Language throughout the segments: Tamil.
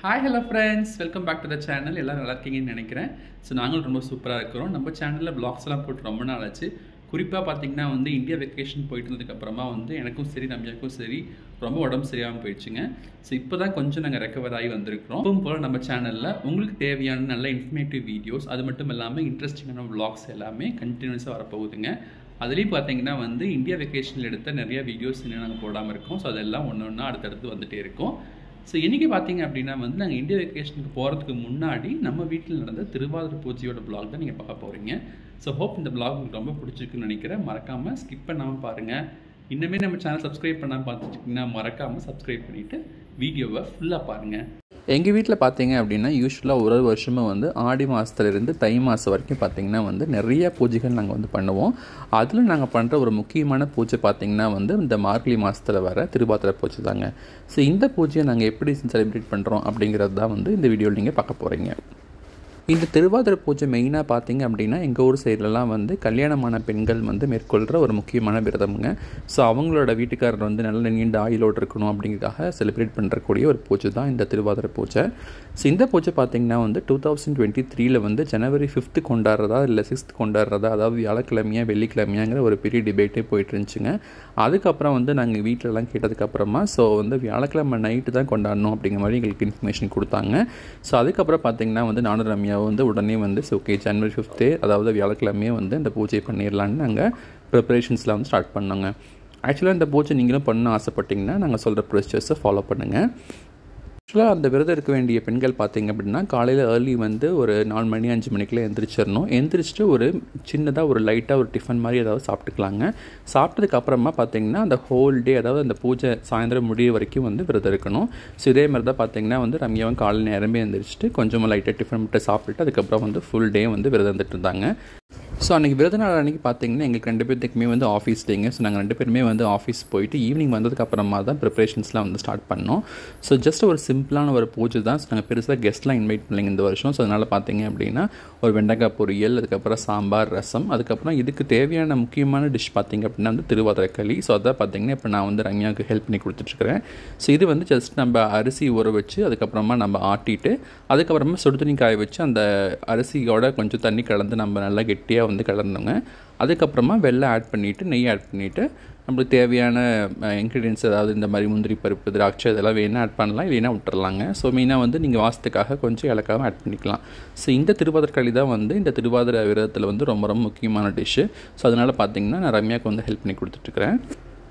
hi hello friends welcome back to the channel எல்லோரும் நல்லா இருக்கீங்கன்னு நினைக்கிறேன் ஸோ நாங்களும் ரொம்ப சூப்பராக இருக்கிறோம் நம்ம சேனலில் பிளாக்ஸ் எல்லாம் போட்டு ரொம்ப நாள் ஆச்சு குறிப்பாக பார்த்தீங்கன்னா வந்து இந்தியா வெக்கேஷன் போயிட்டு இருந்ததுக்கப்புறமா வந்து எனக்கும் சரி நம்பியாக்கும் சரி ரொம்ப உடம்பு சரியாமல் போயிடுச்சுங்க ஸோ இப்போ தான் கொஞ்சம் நாங்கள் ரெக்கவர் ஆகி வந்திருக்கிறோம் எப்பவும் போல் நம்ம சேனலில் உங்களுக்கு தேவையான நல்ல இன்ஃபர்மேட்டிவ் வீடியோஸ் அது மட்டும் இல்லாமல் இன்ட்ரெஸ்டிங்கான vlogs எல்லாமே கண்டினியூஸாக வரப்போகுதுங்க அதுலேயும் பார்த்தீங்கன்னா வந்து இந்தியா வெக்கேஷனில் எடுத்த நிறைய வீடியோஸ் இன்னும் நாங்கள் போடாமல் இருக்கோம் ஸோ அதெல்லாம் ஒன்று ஒன்றா அடுத்தடுத்து வந்துட்டே இருக்கும் ஸோ இன்றைக்கி பார்த்தீங்க அப்படின்னா வந்து நாங்கள் இந்தியா வெக்கேஷனுக்கு போகிறதுக்கு முன்னாடி நம்ம வீட்டில் நடந்த திருவாதிரை பூஜையோட vlog தான் நீங்கள் பார்க்க போகிறீங்க ஸோ ஹோப் இந்த vlog உங்களுக்கு ரொம்ப பிடிச்சிருக்குன்னு நினைக்கிறேன் மறக்காமல் ஸ்கிப் பண்ணாமல் பாருங்கள் இன்னுமே நம்ம சேனல் சப்ஸ்கிரைப் பண்ணாமல் பார்த்துட்டிங்கன்னா மறக்காமல் சப்ஸ்கிரைப் பண்ணிவிட்டு வீடியோவை ஃபுல்லாக பாருங்கள் எங்கள் வீட்டில் பார்த்தீங்க அப்படின்னா யூஸ்வலாக ஒரு ஒரு வருஷமும் வந்து ஆடி மாதத்துலேருந்து தை மாதம் வரைக்கும் பார்த்தீங்கன்னா வந்து நிறைய பூஜைகள் நாங்கள் வந்து பண்ணுவோம் அதில் நாங்கள் பண்ணுற ஒரு முக்கியமான பூஜை பார்த்தீங்கன்னா வந்து இந்த மார்கழி மாதத்தில் வர திருவாதிரை பூஜை தாங்க ஸோ இந்த பூஜையை நாங்கள் எப்படி செலிப்ரேட் பண்ணுறோம் அப்படிங்கிறது தான் வந்து இந்த வீடியோவில் நீங்கள் பார்க்க போகிறீங்க இந்த திருவாதிரை பூஜை மெயினாக பார்த்தீங்க அப்படின்னா எங்கள் ஊர் சைட்லலாம் வந்து கல்யாணமான பெண்கள் வந்து மேற்கொள்கிற ஒரு முக்கியமான விரதமுங்க ஸோ அவங்களோட வீட்டுக்காரர் வந்து நல்ல நீண்ட ஆயுளோடு இருக்கணும் அப்படிங்கிறதுக்காக செலிப்ரேட் பண்ணுறக்கூடிய ஒரு பூஜை தான் இந்த திருவாதிரை பூஜை ஸோ இந்த பூஜை பார்த்தீங்கன்னா வந்து டூ தௌசண்ட் டுவெண்ட்டி த்ரீல வந்து ஜனவரி ஃபிஃப்த்து கொண்டாடுறதா இல்லை சிக்ஸ்த் கொண்டாடுறதா அதாவது வியாழக்கிழமையா வெள்ளிக்கிழமையாங்கிற ஒரு பெரிய டிபேட்டே போயிட்டு இருந்துச்சுங்க அதுக்கப்புறம் வந்து நாங்கள் வீட்டிலலாம் கேட்டதுக்கப்புறமா ஸோ வந்து வியாழக்கிழமை நைட்டு தான் கொண்டாடணும் அப்படிங்கிற மாதிரி எங்களுக்கு இன்ஃபர்மேஷன் கொடுத்தாங்க ஸோ அதுக்கப்புறம் பார்த்தீங்கன்னா வந்து நானும் ரம்யாவும் வந்து உடனே வந்து ஸோ ஓகே ஜனவரி ஃபிஃப்த்தே அதாவது வியாழக்கிழமையே வந்து இந்த பூஜை பண்ணிடலான்னு நாங்கள் ப்ரிப்பரேஷன்ஸில் வந்து ஸ்டார்ட் பண்ணோங்க ஆக்சுவலாக இந்த பூஜை நீங்களும் பண்ண ஆசைப்பட்டீங்கன்னா நாங்கள் சொல்கிற ப்ரொசீஜர்ஸை ஃபாலோ பண்ணுங்கள் ஆக்சுவலாக அந்த விரதம் இருக்க வேண்டிய பெண்கள் பார்த்தீங்க அப்படின்னா காலையில் ஏர்லி வந்து ஒரு நாலு மணி அஞ்சு மணிக்குள்ளே எந்திரிச்சிடணும் எந்திரிச்சிட்டு ஒரு சின்னதாக ஒரு லைட்டாக ஒரு டிஃபன் மாதிரி ஏதாவது சாப்பிட்டுக்கலாங்க சாப்பிட்டதுக்கு அப்புறமா பார்த்தீங்கன்னா அந்த ஹோல் டே அதாவது அந்த பூஜை சாயந்தரம் முடிய வரைக்கும் வந்து விரதம் இருக்கணும் ஸோ இதே மாதிரி தான் பார்த்தீங்கன்னா வந்து ரம்யாவும் காலையில் நேரமே எந்திரிச்சிட்டு கொஞ்சமாக லைட்டாக டிஃபன் மட்டும் சாப்பிட்டுட்டு அதுக்கப்புறம் வந்து ஃபுல் டே வந்து விரதம் இருந்துட்டு இருந்தாங்க ஸோ அன்றைக்கி விரத நாள் அன்றைக்கி பார்த்தீங்கன்னா எங்களுக்கு ரெண்டு பேர்த்துக்குமே வந்து ஆஃபீஸ் டேங்க ஸோ நாங்கள் ரெண்டு பேருமே வந்து ஆஃபீஸ் போயிட்டு ஈவினிங் வந்ததுக்கு அப்புறமா தான் ப்ரிப்பரேஷன்ஸ்லாம் வந்து ஸ்டார்ட் பண்ணோம் ஸோ ஜஸ்ட் ஒரு சிம்பிளான ஒரு பூஜை தான் ஸோ நாங்கள் பெருசாக கெஸ்ட்லாம் இன்வைட் பண்ணலைங்க இந்த வருஷம் ஸோ அதனால் பார்த்தீங்க அப்படின்னா ஒரு வெண்டைக்காய் பொரியல் அதுக்கப்புறம் சாம்பார் ரசம் அதுக்கப்புறம் இதுக்கு தேவையான முக்கியமான டிஷ் பார்த்தீங்க அப்படின்னா வந்து திருவாதிரை களி ஸோ அதான் பார்த்தீங்கன்னா இப்போ நான் வந்து ரம்யாவுக்கு ஹெல்ப் பண்ணி கொடுத்துட்ருக்கிறேன் ஸோ இது வந்து ஜஸ்ட் நம்ம அரிசி ஊற வச்சு அதுக்கப்புறமா நம்ம ஆட்டிட்டு அதுக்கப்புறமா சுடு தண்ணி காய வச்சு அந்த அரிசியோட கொஞ்சம் தண்ணி கலந்து நம்ம நல்லா கெட்டியாக வந்து கலந்தோங்க அதுக்கப்புறமா வெள்ளை ஆட் பண்ணிவிட்டு நெய் ஆட் பண்ணிவிட்டு நம்மளுக்கு தேவையான இன்க்ரீடியன்ஸ் அதாவது இந்த மாதிரி முந்திரி பருப்பு திராட்சை இதெல்லாம் வேணால் ஆட் பண்ணலாம் இல்லைன்னா விட்டுறலாங்க ஸோ மெயினாக வந்து நீங்கள் வாசத்துக்காக கொஞ்சம் இலக்காவும் ஆட் பண்ணிக்கலாம் ஸோ இந்த திருவாதிரை களி தான் வந்து இந்த திருவாதிரை விரதத்தில் வந்து ரொம்ப ரொம்ப முக்கியமான டிஷ்ஷு ஸோ அதனால் பார்த்தீங்கன்னா நான் ரம்யாவுக்கு வந்து ஹெல்ப் பண்ணி கொடுத்துட்ருக்குறேன்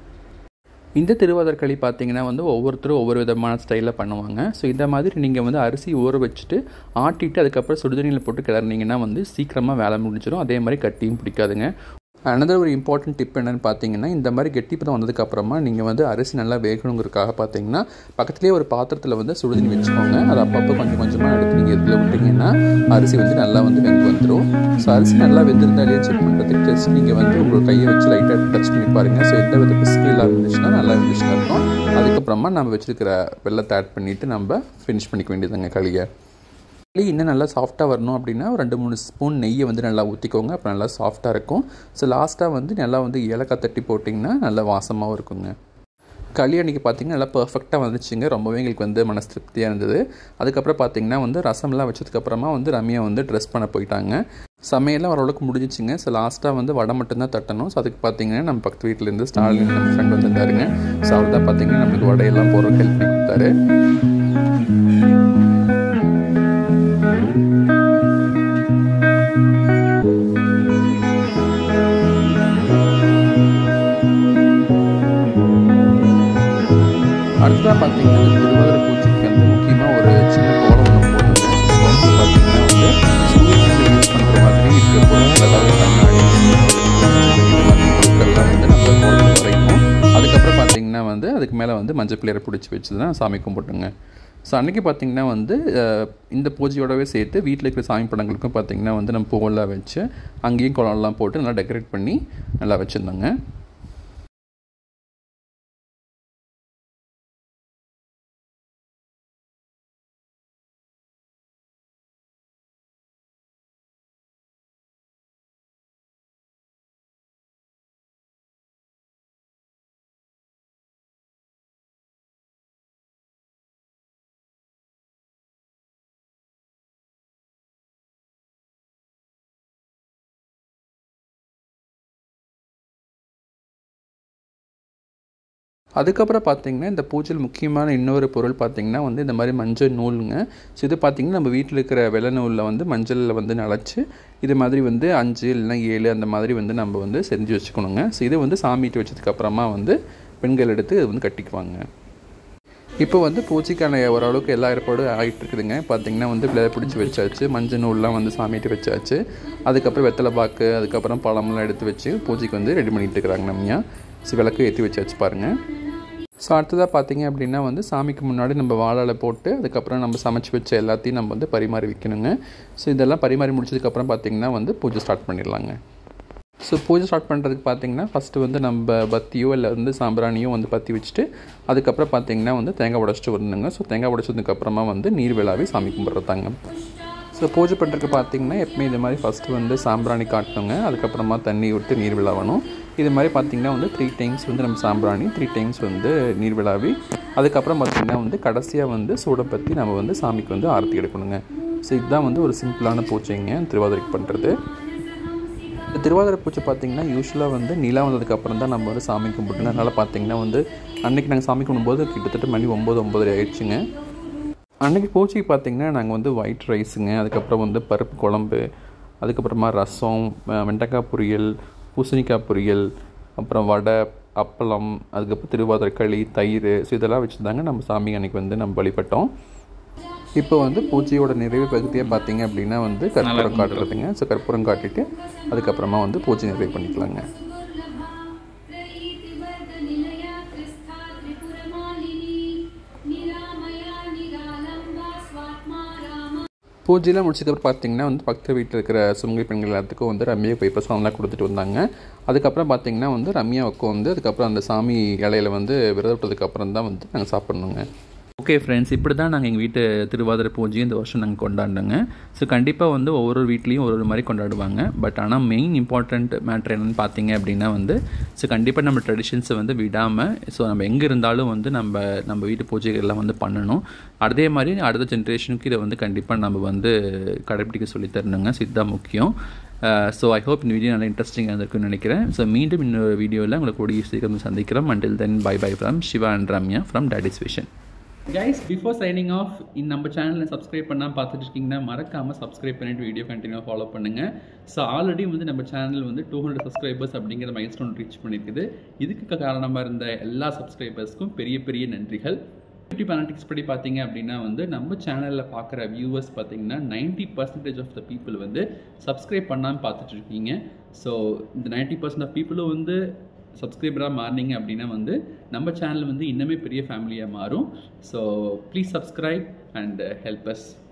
இந்த திருவாதிரக்களி பார்த்தீங்கன்னா வந்து ஒவ்வொருத்தரும் ஒவ்வொரு விதமான ஸ்டைலில் பண்ணுவாங்க ஸோ இந்த மாதிரி நீங்கள் வந்து அரிசி ஊற வச்சுட்டு ஆட்டிட்டு அதுக்கப்புறம் சுடுதண்ணியில் போட்டு கிளறினீங்கன்னா வந்து சீக்கிரமாக வேலை முடிஞ்சிடும் அதே மாதிரி கட்டியும் பிடிக்காதுங்க அனதர் ஒரு இம்பார்ட்டன்ட் டிப் என்னென்னு பார்த்தீங்கன்னா இந்த மாதிரி கெட்டிப்பதம் வந்ததுக்கப்புறமா நீங்கள் வந்து அரிசி நல்லா வேகணுங்கிறதுக்காக பார்த்தீங்கன்னா பக்கத்துலேயே ஒரு பாத்திரத்தில் வந்து சுடுதண்ணி வச்சுக்கோங்க அது அப்பப்போ கொஞ்சம் கொஞ்சமாக எடுத்து நீங்கள் இதில் விட்டிங்கன்னா அரிசி வந்து நல்லா வந்து வெந்து வந்துடும் ஸோ அரிசி நல்லா வெந்திருந்தாலே செக் பண்ணுறதுக்கு ஜஸ்ட் நீங்கள் வந்து உங்களோட கையை வச்சு லைட்டாக டச் பண்ணி பாருங்கள் ஸோ எந்த வித பிஸ்கு இல்லாமல் இருந்துச்சுன்னா நல்லா இருந்துச்சுன்னு இருக்கும் அதுக்கப்புறமா நம்ம வச்சுருக்கிற வெள்ளத்தை ஆட் பண்ணிவிட்டு நம்ம ஃபினிஷ் பண்ணிக்க வேண்டியதுங்க களியை களி இன்னும் நல்லா சாஃப்டாக வரணும் அப்படின்னா ஒரு ரெண்டு மூணு ஸ்பூன் நெய்யை வந்து நல்லா ஊற்றிக்கோங்க அப்போ நல்லா சாஃப்டாக இருக்கும் ஸோ லாஸ்ட்டாக வந்து நல்லா வந்து ஏலக்காய் தட்டி போட்டிங்கன்னா நல்லா வாசமாகவும் இருக்குங்க களி அன்றைக்கி பார்த்திங்கன்னா நல்லா பர்ஃபெக்டாக வந்துச்சுங்க ரொம்பவே எங்களுக்கு வந்து மனசு திருப்தியாக இருந்தது அதுக்கப்புறம் பார்த்திங்கன்னா வந்து ரசம்லாம் வச்சதுக்கப்புறமா வந்து ரம்யா வந்து ட்ரெஸ் பண்ண போயிட்டாங்க சமையல்லாம் ஓரளவுக்கு முடிஞ்சிச்சுங்க ஸோ லாஸ்ட்டாக வந்து வடை மட்டும்தான் தட்டணும் ஸோ அதுக்கு பார்த்தீங்கன்னா நம்ம பக்கத்து வீட்டிலேருந்து ஸ்டாலின் நம்ம ஃப்ரெண்ட் வந்திருந்தாருங்க ஸோ அவர் தான் பார்த்தீங்கன்னா நம்மளுக்கு வடையெல்லாம் போடுறதுக்கு ஹெல்ப் பண்ணி கொடுத்தாரு அடுத்ததாக பார்த்தீங்கன்னா இந்த திருவாதிரை பூச்சிக்கு வந்து முக்கியமாக ஒரு சின்ன கோலம் ஒன்று போட்டுருக்கேன் கோலம் பார்த்தீங்கன்னா வந்து சூரியனுக்கு யூஸ் பண்ணுற மாதிரி இருக்கிற பொருட்கள் அதாவது கண்ணாடி பொருட்கள்லாம் வந்து நம்ம கோலத்தில் வரைக்கும் அதுக்கப்புறம் பார்த்தீங்கன்னா வந்து அதுக்கு மேலே வந்து மஞ்சள் பிள்ளையரை பிடிச்சி வச்சு தான் சாமி கும்பிட்டுங்க ஸோ அன்றைக்கி பார்த்திங்கன்னா வந்து இந்த பூஜையோடவே சேர்த்து வீட்டில் இருக்கிற சாமி படங்களுக்கும் பார்த்திங்கன்னா வந்து நம்ம பூவெல்லாம் வச்சு அங்கேயும் குளம்லாம் போட்டு நல்லா டெக்கரேட் பண்ணி நல்லா வச்சுருந்தோங்க அதுக்கப்புறம் பார்த்தீங்கன்னா இந்த பூஜையில் முக்கியமான இன்னொரு பொருள் பார்த்தீங்கன்னா வந்து இந்த மாதிரி மஞ்சள் நூலுங்க ஸோ இது பார்த்தீங்கன்னா நம்ம வீட்டில் இருக்கிற வெள்ளை நூலில் வந்து மஞ்சளில் வந்து நனைச்சி இது மாதிரி வந்து அஞ்சு இல்லைன்னா ஏழு அந்த மாதிரி வந்து நம்ம வந்து செஞ்சு வச்சுக்கணுங்க ஸோ இது வந்து சாமிட்டு வச்சதுக்கப்புறமா வந்து பெண்கள் எடுத்து இது வந்து கட்டிக்குவாங்க இப்போ வந்து பூச்சிக்கான ஓரளவுக்கு எல்லா ஏற்பாடும் ஆகிட்டு இருக்குதுங்க பார்த்தீங்கன்னா வந்து விளைய பிடிச்சி வச்சாச்சு மஞ்சள் நூல்லாம் வந்து சாமிட்டு வச்சாச்சு அதுக்கப்புறம் வெத்தலை பாக்கு அதுக்கப்புறம் பழம்லாம் எடுத்து வச்சு பூஜைக்கு வந்து ரெடி பண்ணிட்டு இருக்கிறாங்க நம்மையா ஸோ விளக்கு ஏற்றி வச்சாச்சு பாருங்கள் ஸோ அடுத்ததாக பார்த்தீங்க அப்படின்னா வந்து சாமிக்கு முன்னாடி நம்ம வாழலை போட்டு அதுக்கப்புறம் நம்ம சமைச்சு வச்ச எல்லாத்தையும் நம்ம வந்து பரிமாறி வைக்கணுங்க ஸோ இதெல்லாம் பரிமாறி முடிச்சதுக்கப்புறம் பார்த்தீங்கன்னா வந்து பூஜை ஸ்டார்ட் பண்ணிடலாங்க ஸோ பூஜை ஸ்டார்ட் பண்ணுறதுக்கு பார்த்தீங்கன்னா ஃபஸ்ட்டு வந்து நம்ம பத்தியோ இல்லை வந்து சாம்பிராணியோ வந்து பற்றி வச்சுட்டு அதுக்கப்புறம் பார்த்தீங்கன்னா வந்து தேங்காய் உடச்சிட்டு வரணுங்க ஸோ தேங்காய் உடச்சதுக்கப்புறமா வந்து நீர் விழாவி சாமி கும்பிட்றதாங்க ஸோ பூஜை பண்ணுறதுக்கு பார்த்தீங்கன்னா எப்பவுமே இது மாதிரி ஃபஸ்ட்டு வந்து சாம்பிராணி காட்டணுங்க அதுக்கப்புறமா தண்ணி விட்டு நீர் விழாவணும் இது மாதிரி பார்த்திங்கன்னா வந்து த்ரீ டைம்ஸ் வந்து நம்ம சாம்பிராணி த்ரீ டைம்ஸ் வந்து நீர் விழாவி அதுக்கப்புறம் பார்த்திங்கன்னா வந்து கடைசியாக வந்து சூடம் பற்றி நம்ம வந்து சாமிக்கு வந்து ஆரத்தி எடுக்கணுங்க ஸோ இதுதான் வந்து ஒரு சிம்பிளான பூஜைங்க திருவாதிரைக்கு பண்ணுறது இந்த திருவாதிரை பூஜை பார்த்திங்கன்னா யூஸ்வலாக வந்து நிலா வந்ததுக்கப்புறம் தான் நம்ம வந்து சாமி கும்பிட்டுங்க அதனால் பார்த்திங்கன்னா வந்து அன்றைக்கி நாங்கள் சாமி கும்பிடும்போது கிட்டத்தட்ட மணி ஒம்பது ஒம்பதரை ஆயிடுச்சுங்க அன்றைக்கி பூஜைக்கு பார்த்திங்கன்னா நாங்கள் வந்து ஒயிட் ரைஸுங்க அதுக்கப்புறம் வந்து பருப்பு குழம்பு அதுக்கப்புறமா ரசம் வெண்டைக்காய் பொரியல் பூசணிக்காய் பொரியல் அப்புறம் வடை அப்பளம் அதுக்கப்புறம் திருவாதிரை களி தயிர் ஸோ இதெல்லாம் வச்சுருந்தாங்க நம்ம சாமி அன்றைக்கி வந்து நம்ம வழிபட்டோம் இப்போ வந்து பூஜையோட நிறைவு பகுதியாக பார்த்தீங்க அப்படின்னா வந்து கற்பூரம் காட்டுறதுங்க ஸோ கற்பூரம் காட்டிட்டு அதுக்கப்புறமா வந்து பூஜை நிறைவு பண்ணிக்கலாங்க பூஜையெலாம் முடிச்சதுக்கப்புறம் பார்த்தீங்கன்னா வந்து பக்கத்து வீட்டில் இருக்கிற சுமங்கலி பெண்கள் எல்லாத்துக்கும் வந்து ரம்யா போய் பிரசாதம்லாம் கொடுத்துட்டு வந்தாங்க அதுக்கப்புறம் பார்த்தீங்கன்னா வந்து ரம்யாவுக்கு வந்து அதுக்கப்புறம் அந்த சாமி இலையில வந்து விரதப்பட்டதுக்கப்புறம் தான் வந்து நாங்கள் சாப்பிட்ணுங்க ஓகே ஃப்ரெண்ட்ஸ் இப்படி தான் நாங்கள் எங்கள் வீட்டு திருவாதிரை பூஜையும் இந்த வருஷம் நாங்கள் கொண்டாடினோங்க ஸோ கண்டிப்பாக வந்து ஒவ்வொரு வீட்லேயும் ஒரு ஒரு மாதிரி கொண்டாடுவாங்க பட் ஆனால் மெயின் இம்பார்ட்டண்ட் மேட்ரு என்னென்னு பார்த்தீங்க அப்படின்னா வந்து ஸோ கண்டிப்பாக நம்ம ட்ரெடிஷன்ஸை வந்து விடாமல் ஸோ நம்ம எங்கே இருந்தாலும் வந்து நம்ம நம்ம வீட்டு பூஜைகள்லாம் வந்து பண்ணணும் அதே மாதிரி அடுத்த ஜென்ரேஷனுக்கு இதை வந்து கண்டிப்பாக நம்ம வந்து கடைப்பிடிக்க சொல்லி தரணுங்க ஸோ இதுதான் முக்கியம் ஸோ ஐ ஹோப் இந்த வீடியோ நல்லா இன்ட்ரெஸ்டிங்காக இருந்திருக்குன்னு நினைக்கிறேன் ஸோ மீண்டும் இன்னொரு வீடியோவில் உங்களுக்கு கூடிய சீக்கிரம் சந்திக்கிறோம் until then bye bye from Shiva and Ramya from teddy's vision guys before signing off இந்த நம்ம சேனலில் சப்ஸ்கிரைப் பண்ணால் பார்த்துட்டு இருக்கீங்கன்னா மறக்காமல் சப்ஸ்கிரைப் பண்ணிட்டு வீடியோ கண்டினியூ ஃபாலோ பண்ணுங்கள் ஸோ ஆல்ரெடி வந்து நம்ம சேனல் வந்து டூ ஹண்ட்ரட் சப்ஸ்கிரைபர்ஸ் அப்படிங்கிற மைல் ஸ்டோன் ரீச் பண்ணியிருக்குது இதுக்கு காரணமாக இருந்த எல்லா சப்ஸ்கிரைபர்ஸ்க்கும் பெரிய பெரிய நன்றிகள் யூடியூப் அனாலிட்டிக்ஸ் படி பார்த்தீங்க அப்படின்னா வந்து நம்ம சேனலில் பார்க்குற வியூவர்ஸ் பார்த்தீங்கன்னா ninety percentage of the people வந்து சப்ஸ்கிரைப் பண்ணாமல் பார்த்துட்டு இருக்கீங்க ஸோ இந்த நைன்ட்டி பர்சன்ட் ஆஃப் பீப்புளும் வந்து சப்ஸ்கிரைபராக மாறினீங்க அப்படின்னா வந்து நம்ம சேனல் வந்து இன்னுமே பெரிய ஃபேமிலியாக மாறும் so please subscribe and help as